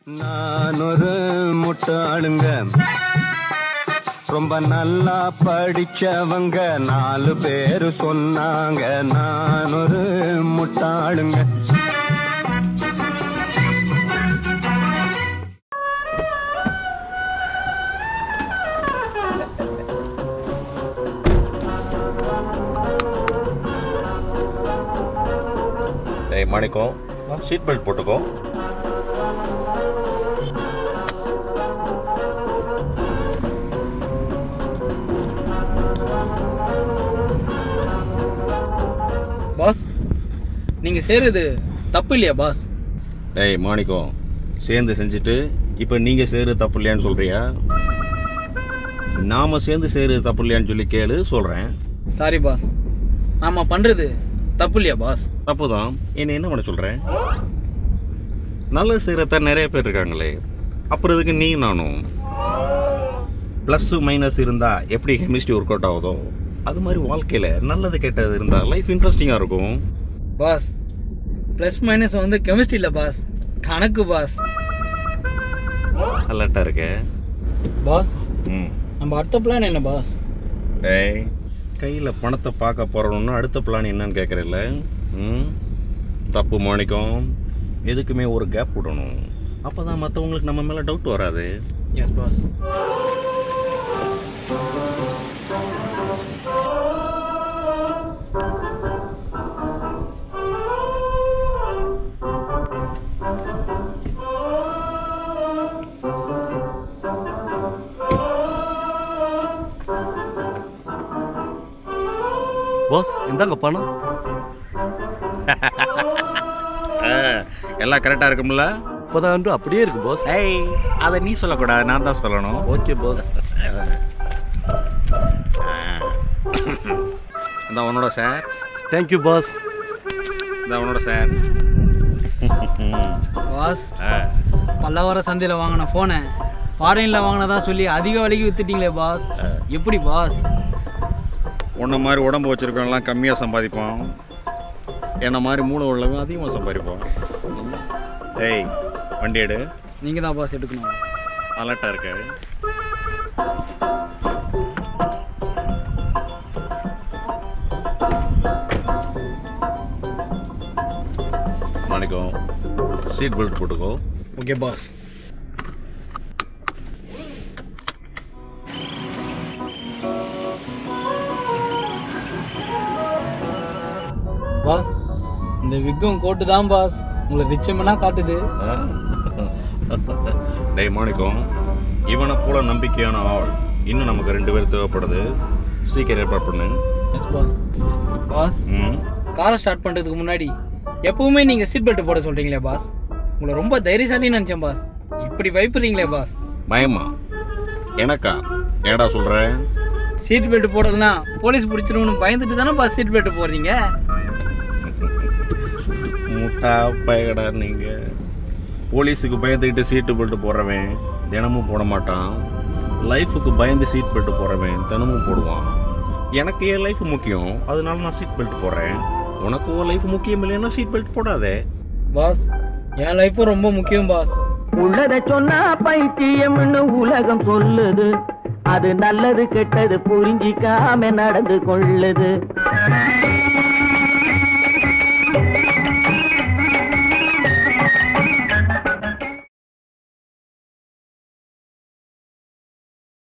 நான் ஒரு முட்டாளுங்க ரொம்ப நல்லா படிச்சவங்க நாலு பேரு சொன்னாங்க நான் ஒரு முட்டாளுங்க ஏய் மாணிக்கம் சீட் பெல்ட் போட்டுக்கோ பாஸ் நீங்க செய்யறது தப்பு இல்லையா பாஸ் ஏய் மாணிக்கம் சேர்ந்து செஞ்சுட்டு இப்போ நீங்கள் செய்கிறது தப்பு இல்லையான்னு சொல்கிறியா நாம் சேர்ந்து செய்கிறது தப்பு இல்லையான்னு சொல்லி கேளு சொல்கிறேன் சாரி பாஸ் நாம பண்றது தப்பு இல்லையா பாஸ் தப்பு தான் என்ன என்ன பண்ண சொல்கிறேன் நல்லது செய்கிறத நிறைய பேர் இருக்காங்களே அப்புறம் இதுக்கு நீ நானும் ப்ளஸ்ஸு மைனஸ் இருந்தால் எப்படி கெமிஸ்ட்ரி ஒர்க் அவுட் ஆகுதோ அது மாதிரி வாழ்க்கையில் நல்லது கெட்டது இருந்தால் லைஃப் இன்ட்ரெஸ்டிங்காக இருக்கும் பாஸ் ப்ளஸ் மைனஸ் வந்து கெமிஸ்ட்ரி இல்லை பாஸ் கணக்கு பாஸ் அலர்ட்டாக இருக்க பாஸ் ம் நம்ம அடுத்த பிளான் என்ன பாஸ் ஏய் கையில் பணத்தை பார்க்க போகிறோம்னா அடுத்த பிளான் என்னன்னு கேட்குறல்ல ம் தப்பு மாணிக்கம் எதுக்குமே ஒரு கேப் விடணும் அப்போ தான் மற்றவங்களுக்கு நம்ம மேலே டவுட் வராது எஸ் பாஸ் பாஸ் இந்தாங்க பணம் எல்லாம் கரெக்டாக இருக்கும்ல முப்பதாண்டு அப்படியே இருக்கு பாஸ் ஏய் அதை நீ சொல்லக்கூடாது நான் தான் சொல்லணும் ஓகே பாஸ் இந்த உன்னோட சார் தேங்க்யூ பாஸ் இந்த உன்னோட சார் பாஸ் பல்லவர சந்தையில் வாங்கின ஃபோனை ஃபாரினில் வாங்கினதா சொல்லி அதிக விலைக்கு வித்துட்டீங்களே பாஸ் எப்படி பாஸ் உன்ன மாதிரி உடம்பு வச்சிருக்கவங்கலாம் கம்மியாக சம்பாதிப்பான் என்ன மாதிரி மூளை உள்ளவன் அதிகமாக சம்பாதிப்பான் ஏய் வண்டி எடு நீங்கள் தான் பாஸ் எடுக்கணும் அலர்ட்டாக இருக்க மாணிக்கம் சீட் பெல்ட் போட்டுக்கோ ஓகே பாஸ் பாஸ் இந்த விக்கும் கோட்டு தான் பாஸ் உங்களை ரிச்சமெனா காட்டுது ஆ? டேய் மாணிக்கம் இவனை போல நம்பிக்கையான ஆள் இன்னும் நமக்கு ரெண்டு பேர் தேவைப்படுது சீக்கிரம் ஏற்பாடு பண்ணு எஸ் பாஸ் பாஸ் ம் காரை ஸ்டார்ட் பண்ணுறதுக்கு முன்னாடி எப்பவுமே நீங்கள் சீட் பெல்ட் போட சொல்கிறீங்களே பாஸ் உங்களை ரொம்ப தைரியசாலின்னு நினச்சேன் பாஸ் இப்படி பயப்படுறீங்களே பாஸ் பயமா எனக்கா ஏடா சொல்ற சீட் பெல்ட் போடலனா போலீஸ் பிடிச்சிருவோம்னு பயந்துட்டு தானே பாஸ் சீட் பெல்ட் போடுறீங்க முட்டா பயகடா நீங்க போலீஸுக்கு பயந்துக்கிட்டு சீட்டு பெல்ட் போடுறவன் தினமும் போட மாட்டான் லைஃபுக்கு பயந்து சீட் பெல்ட் போடுறவன் தினமும் போடுவான் எனக்கு என் லைஃப் முக்கியம் அதனால நான் சீட் பெல்ட் போடுறேன் உனக்கு உன் லைஃப் முக்கியம் இல்லைன்னா சீட் பெல்ட் போடாதே பாஸ் என் லைஃப்பும் ரொம்ப முக்கியம் பாஸ் உள்ளத சொன்னா பைத்தியம்னு உலகம் சொல்லுது அது நல்லது கெட்டது புரிஞ்சிக்காம நடந்து கொள்ளுது